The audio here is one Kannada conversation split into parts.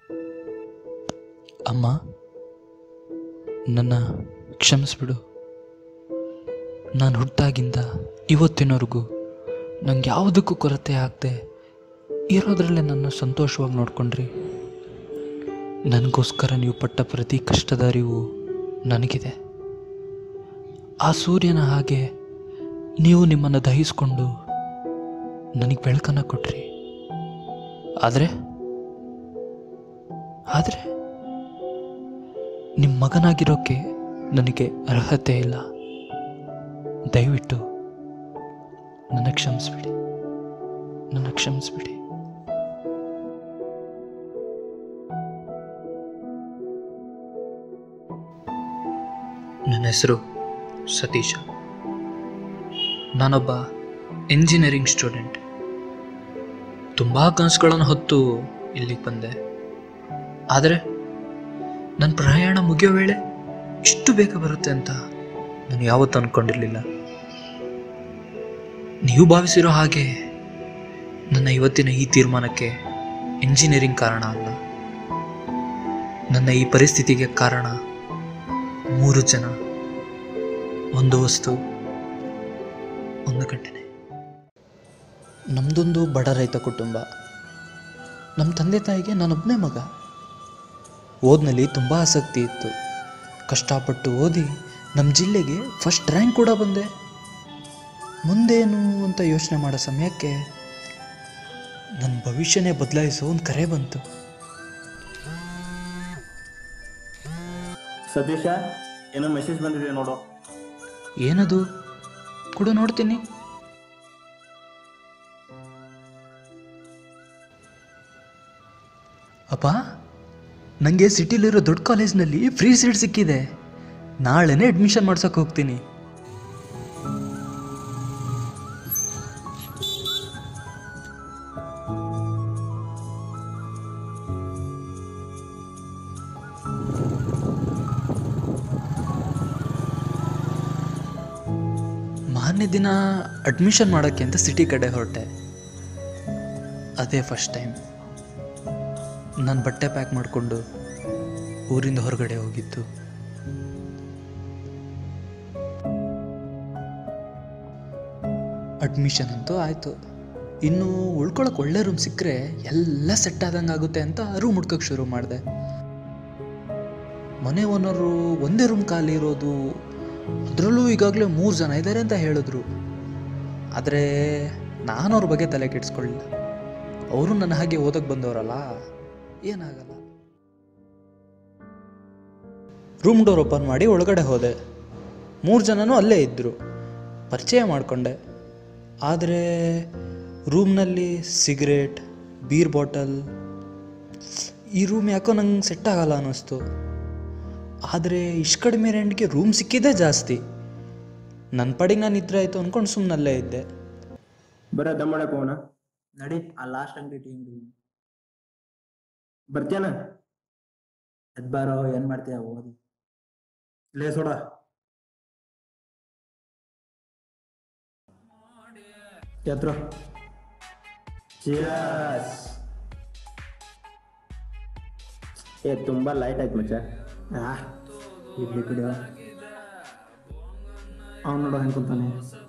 ಅಮ್ಮ ನನ್ನ ಕ್ಷಮಿಸ್ಬಿಡು ನಾನು ಹುಟ್ಟಾಗಿಂದ ಇವತ್ತಿನವರೆಗೂ ನಂಗೆ ಯಾವುದಕ್ಕೂ ಕೊರತೆ ಆಗದೆ ಇರೋದ್ರಲ್ಲೇ ನನ್ನ ಸಂತೋಷವಾಗಿ ನೋಡ್ಕೊಂಡ್ರಿ ನನಗೋಸ್ಕರ ನೀವು ಪಟ್ಟ ಪ್ರತಿ ಕಷ್ಟದ ಅರಿವು ನನಗಿದೆ ಆ ಸೂರ್ಯನ ಹಾಗೆ ನೀವು ನಿಮ್ಮನ್ನು ದಹಿಸ್ಕೊಂಡು ನನಗೆ ಬೆಳಕನ್ನು ಕೊಟ್ರಿ ಆದರೆ ಆದರೆ ನಿಮ್ಮ ಮಗನಾಗಿರೋಕ್ಕೆ ನನಗೆ ಅರ್ಹತೆ ಇಲ್ಲ ದಯವಿಟ್ಟು ನನ್ನ ಕ್ಷಮಿಸ್ಬಿಡಿ ನನ್ನ ಕ್ಷಮಿಸ್ಬಿಡಿ ನನ್ನ ಹೆಸರು ಸತೀಶ ನಾನೊಬ್ಬ ಇಂಜಿನಿಯರಿಂಗ್ ಸ್ಟೂಡೆಂಟ್ ತುಂಬ ಕನಸುಗಳನ್ನು ಹೊತ್ತು ಇಲ್ಲಿಗೆ ಬಂದೆ ಆದರೆ ನನ್ನ ಪ್ರಯಾಣ ಮುಗಿಯೋ ವೇಳೆ ಇಷ್ಟು ಬೇಗ ಬರುತ್ತೆ ಅಂತ ನಾನು ಯಾವತ್ತೂ ಅಂದ್ಕೊಂಡಿರಲಿಲ್ಲ ನೀವು ಭಾವಿಸಿರೋ ಹಾಗೆ ನನ್ನ ಇವತ್ತಿನ ಈ ತೀರ್ಮಾನಕ್ಕೆ ಇಂಜಿನಿಯರಿಂಗ್ ಕಾರಣ ಅಲ್ಲ ನನ್ನ ಈ ಪರಿಸ್ಥಿತಿಗೆ ಕಾರಣ ಮೂರು ಜನ ಒಂದು ವಸ್ತು ಒಂದು ಘಟನೆ ನಮ್ಮದೊಂದು ಬಡ ರೈತ ಕುಟುಂಬ ನಮ್ಮ ತಂದೆ ತಾಯಿಗೆ ನಾನೊಬ್ಬನೇ ಮಗ ಓದ್ನಲ್ಲಿ ತುಂಬ ಆಸಕ್ತಿ ಇತ್ತು ಕಷ್ಟಪಟ್ಟು ಓದಿ ನಮ್ಮ ಜಿಲ್ಲೆಗೆ ಫಸ್ಟ್ ರ್ಯಾಂಕ್ ಕೂಡ ಬಂದೆ ಮುಂದೇನು ಅಂತ ಯೋಚನೆ ಮಾಡೋ ಸಮಯಕ್ಕೆ ನನ್ನ ಭವಿಷ್ಯನೇ ಬದಲಾಯಿಸೋ ಒಂದು ಕರೆ ಬಂತು ಸತೀಶ ಏನೋ ಮೆಸೇಜ್ ಬಂದಿದೆ ನೋಡು ಏನದು ಕೂಡ ನೋಡ್ತೀನಿ ಅಪ್ಪ ನನಗೆ ಸಿಟಿಲಿರೋ ದೊಡ್ಡ ಕಾಲೇಜ್ನಲ್ಲಿ ಫ್ರೀ ಸೀಟ್ ಸಿಕ್ಕಿದೆ ನಾಳೆನೇ ಅಡ್ಮಿಷನ್ ಮಾಡ್ಸೋಕೆ ಹೋಗ್ತೀನಿ ಮಾರನೇ ದಿನ ಅಡ್ಮಿಷನ್ ಮಾಡೋಕ್ಕೆ ಅಂತ ಸಿಟಿ ಕಡೆ ಹೊರಟೆ ಅದೇ ಫಸ್ಟ್ ಟೈಮ್ ನಾನು ಬಟ್ಟೆ ಪ್ಯಾಕ್ ಮಾಡಿಕೊಂಡು ಊರಿಂದ ಹೊರಗಡೆ ಹೋಗಿದ್ದು ಅಡ್ಮಿಷನ್ ಅಂತೂ ಆಯಿತು ಇನ್ನು ಉಳ್ಕೊಳಕ್ಕೆ ಒಳ್ಳೆ ರೂಮ್ ಸಿಕ್ಕರೆ ಎಲ್ಲ ಸೆಟ್ ಆದಂಗೆ ಆಗುತ್ತೆ ಅಂತ ರೂಮ್ ಹುಡ್ಕೋಕ್ಕೆ ಶುರು ಮಾಡಿದೆ ಮನೆ ಓನರು ಒಂದೇ ರೂಮ್ ಖಾಲಿ ಇರೋದು ಅದರಲ್ಲೂ ಈಗಾಗಲೇ ಮೂರು ಜನ ಇದ್ದಾರೆ ಅಂತ ಹೇಳಿದ್ರು ಆದರೆ ನಾನು ಅವ್ರ ಬಗ್ಗೆ ತಲೆ ಕೆಡಿಸ್ಕೊಳ್ಳಿಲ್ಲ ಅವರು ನನ್ನ ಹಾಗೆ ಓದಕ್ಕೆ ಬಂದವರಲ್ಲ ಏನಾಗಲ್ಲ ರೂಮ್ ಡೋರ್ ಓಪನ್ ಮಾಡಿ ಒಳಗಡೆ ಹೋದೆ ಮೂರು ಜನನೂ ಅಲ್ಲೇ ಇದ್ದರು ಪರಿಚಯ ಮಾಡಿಕೊಂಡೆ ಆದರೆ ರೂಮ್ನಲ್ಲಿ ಸಿಗರೇಟ್ ಬೀರ್ ಬಾಟಲ್ ಈ ರೂಮ್ ಯಾಕೋ ನಂಗೆ ಸೆಟ್ ಆಗಲ್ಲ ಅನ್ನಿಸ್ತು ಆದರೆ ಇಷ್ಟು ಕಡಿಮೆ ರೆಂಟ್ಗೆ ರೂಮ್ ಸಿಕ್ಕಿದ್ದೇ ಜಾಸ್ತಿ ನನ್ನ ಪಡಿಗೆ ನಾನು ಇದ್ರೆ ಆಯಿತು ಅಂದ್ಕೊಂಡು ಸುಮ್ಮನಲ್ಲೇ ಇದ್ದೆ ಬರ ದಮ್ ಮಾಡಕ್ ಹೋಗೋಣ ನಡಿ ಆ ಲಾಸ್ಟ್ ಅಂಗಡಿ ಟೀಮ್ ಬರ್ತೀಯನ ಎದ್ ಬಾರೋ ಏನ್ ಮಾಡ್ತೀಯ ಓದಿ ಲೇ ಸೋಡ ಎತ್ರ ಏ ತುಂಬಾ ಲೈಟ್ ಆಯ್ತು ಮಚ್ಚ ಆ ಇಡ್ಲಿ ಕುಡಿಯೋ ಅವ್ನು ನೋಡೋ ಹೆಂಗ್ ಕುಂತಾನೆ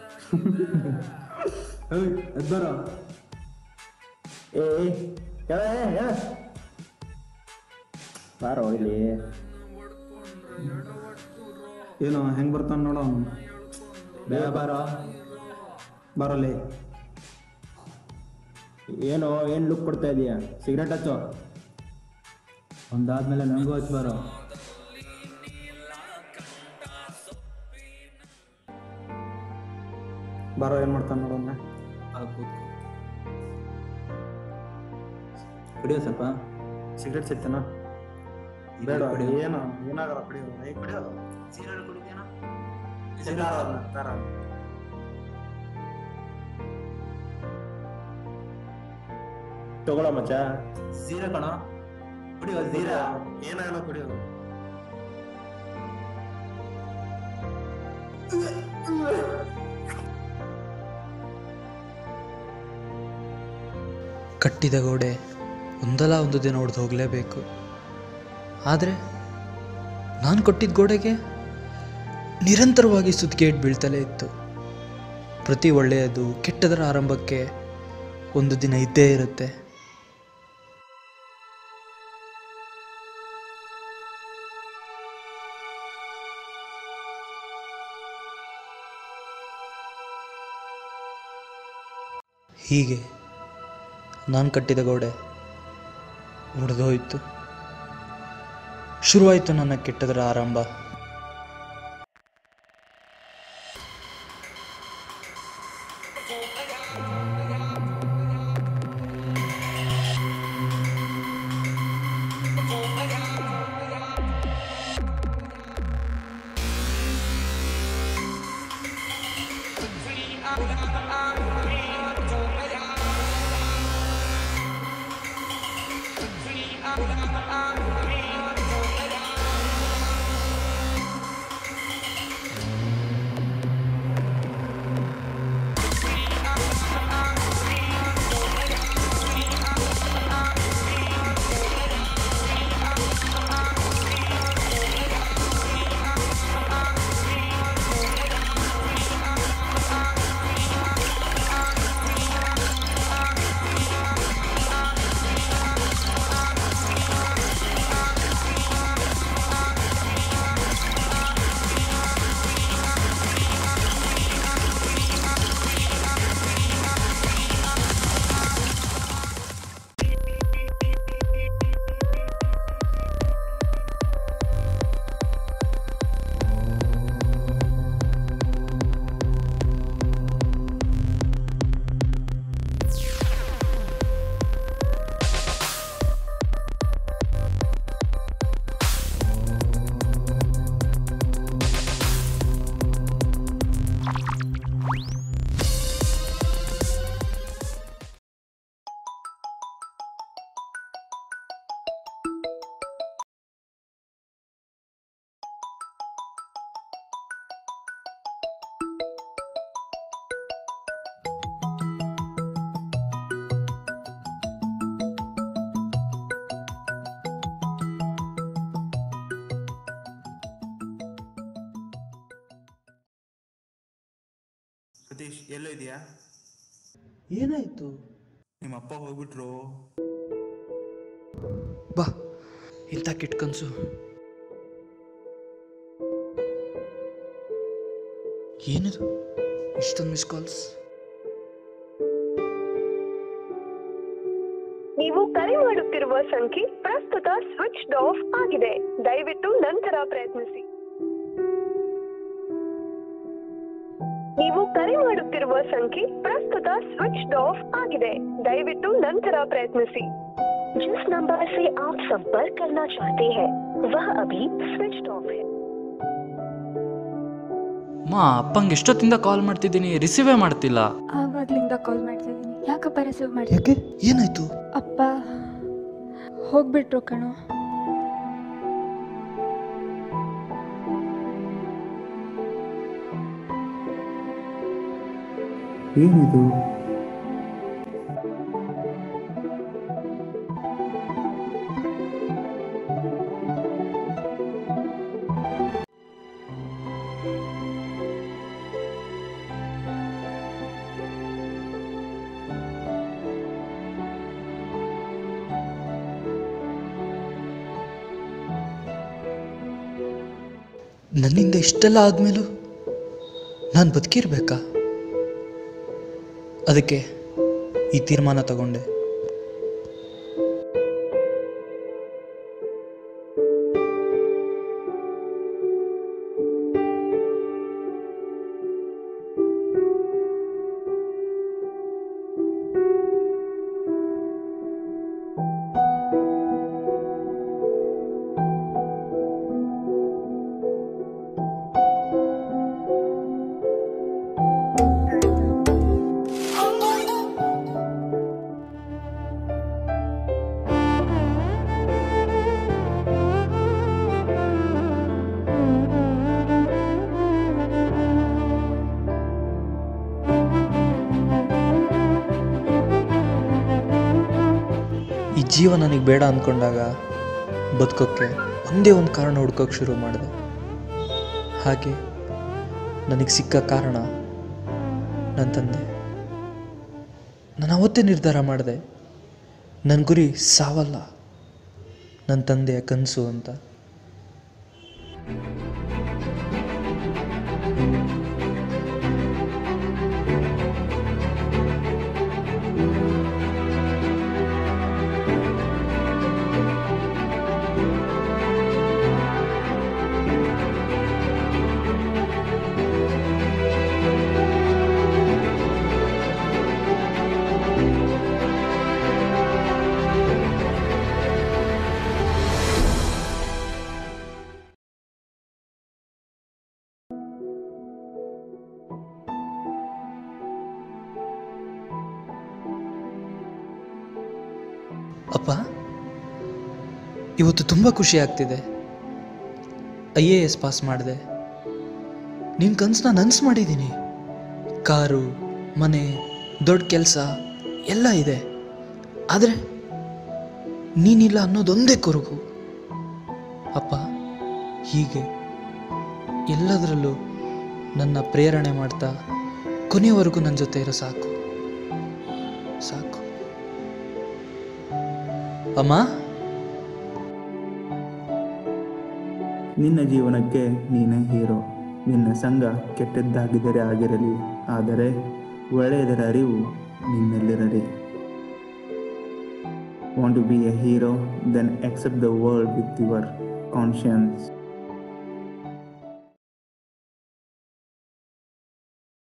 ಎದ್ ಬಾರೋ ಏ ಏ, ಹೇಳ ಏ, ಹೇಳ ಬಾರೋ ಇಲ್ಲಿ ಏನು ಹೆಂಗ್ ಬರ್ತಾನ ನೋಡೋ ಅವನು ಬೇಗ ಬಾರೋ ಬರೋಲಿ ಏನೋ ಏನ್ ಲುಕ್ ಕೊಡ್ತಾ ಇದೀಯ ಸಿಗರೇಟ್ ಹಚ್ಚೋ ಒಂದಾದ್ಮೇಲೆ ನನಗೂ ಹಚ್ಚಿ ಬಾರೋ ಬಾರೋ ಏನ್ ಮಾಡ್ತಾನ ನೋಡೋಣ ಕುಡಿಯೋ ಸ್ವಲ್ಪ ಸಿಗರೇಟ್ ಸಿಗ್ತಾನ ಬೇಡ ಏನು ಏನಾಗಲ್ಲ ಕುಡಿಯೋದು ಏ ಕುಡಿಯೋದು ತಗೊಳ ಮಚ್ಚ ಜೀರಾ ಕಣ ಕುಡಿಯೋ ಜೀರಾ ಏನಾಗಲ್ಲ ಕುಡಿಯೋದು ಕಟ್ಟಿದ ಗೋಡೆ ಒಂದಲ್ಲ ಒಂದು ದಿನ ಹೊಡೆದು ಹೋಗಲೇಬೇಕು ಆದರೆ ನಾನು ಕೊಟ್ಟಿದ್ದ ಗೋಡೆಗೆ ನಿರಂತರವಾಗಿ ಸುತ್ತಿಗೆಟ್ ಬೀಳ್ತಲೇ ಇತ್ತು ಪ್ರತಿ ಒಳ್ಳೆಯದು ಕೆಟ್ಟದರ ಆರಂಭಕ್ಕೆ ಒಂದು ದಿನ ಇದ್ದೇ ಇರುತ್ತೆ ಹೀಗೆ ನಾನು ಕಟ್ಟಿದ ಗೋಡೆ ಒಡೆದೋಯ್ತು ಶುರುವಾಯಿತು ನನ್ನ ಕೆಟ್ಟದರ ಆರಂಭ ಸತೀಶ್ ಎಲ್ಲೋ ಇದೆಯಾ ಏನಾಯಿತು ನಿಮ್ಮ ಅಪ್ಪ ಹೋಗ್ಬಿಟ್ರು ಬಾ ಇಂಥ ಕೆಟ್ಟ ಕನಸು ಏನಿದು ಇಷ್ಟೊಂದು ಮಿಸ್ ಕಾಲ್ಸ್ ನೀವು ಕರೆ ಮಾಡುತ್ತಿರುವ ಸಂಖ್ಯೆ ಪ್ರಸ್ತುತ ಸ್ವಿಚ್ ಆಫ್ ಆಗಿದೆ ದಯವಿಟ್ಟು ನಂತರ ಪ್ರಯತ್ನಿಸಿ ನೀವು ಕರೆ ಮಾಡುತ್ತಿರುವ ಸಂಖ್ಯೆ ಪ್ರಸ್ತುತ ಸ್ವಿಚ್ ಆಫ್ ಆಗಿದೆ ದಯವಿಟ್ಟು ನಂತರ ಪ್ರಯತ್ನಿಸಿ जिस नंबर से आप संपर्क करना चाहते हैं वह अभी स्विच ऑफ है ಮಾ ಅಪ್ಪಂಗೆ ಎಷ್ಟೊತ್ತಿಂದ ಕಾಲ್ ಮಾಡ್ತಿದ್ದೀನಿ ರಿಸೀವೇ ಮಾಡ್ತಿಲ್ಲ ಆವಾಗ್ಲಿಂದ ಕಾಲ್ ಮಾಡ್ತಾ ಇದ್ದೀನಿ ಯಾಕಪ್ಪ ರಿಸೀವ್ ಮಾಡಿ ಯಾಕೆ ಏನಾಯ್ತು ಅಪ್ಪ ಹೋಗ್ಬಿಟ್ರು ಕಣೋ ಏನಿದು ನನ್ನಿಂದ ಇಷ್ಟೆಲ್ಲ ಆದಮೇಲೂ ನಾನು ಬದುಕಿರ್ಬೇಕಾ ಅದಕ್ಕೆ ಈ ತೀರ್ಮಾನ ತಗೊಂಡೆ ಜೀವ ನನಗೆ ಬೇಡ ಅಂದ್ಕೊಂಡಾಗ ಬದುಕೋಕ್ಕೆ ಒಂದೇ ಒಂದು ಕಾರಣ ಹುಡ್ಕೋಕ್ಕೆ ಶುರು ಮಾಡಿದೆ ಹಾಗೆ ನನಗೆ ಸಿಕ್ಕ ಕಾರಣ ನನ್ನ ತಂದೆ ನಾನು ಅವತ್ತೇ ನಿರ್ಧಾರ ಮಾಡಿದೆ ನನ್ನ ಗುರಿ ಸಾವಲ್ಲ ನನ್ನ ತಂದೆಯ ಕನಸು ಅಂತ ಅಪ್ಪ ಇವತ್ತು ತುಂಬ ಖುಷಿ ಆಗ್ತಿದೆ ಐ ಎ ಎಸ್ ಪಾಸ್ ಮಾಡಿದೆ ನಿನ್ನ ಕನಸನ್ನ ನನಸು ಮಾಡಿದ್ದೀನಿ ಕಾರು ಮನೆ ದೊಡ್ಡ ಕೆಲಸ ಎಲ್ಲ ಇದೆ ಆದರೆ ನೀನಿಲ್ಲ ಅನ್ನೋದೊಂದೇ ಕೊರಗು ಅಪ್ಪ ಹೀಗೆ ಎಲ್ಲದರಲ್ಲೂ ನನ್ನ ಪ್ರೇರಣೆ ಮಾಡ್ತಾ ಕೊನೆಯವರೆಗೂ ನನ್ನ ಜೊತೆ ಇರೋ ಸಾಕು ಸಾಕು ಅಮ್ಮ ನಿನ್ನ ಜೀವನಕ್ಕೆ ನೀನೇ ಹೀರೋ ನಿನ್ನ ಸಂಘ ಕೆಟ್ಟದ್ದಾಗಿದ್ದರೆ ಆಗಿರಲಿ ಆದರೆ ಒಳ್ಳೆಯದರ ಅರಿವು ನಿನ್ನಲ್ಲಿರಲಿ want to be a hero then accept the world with your conscience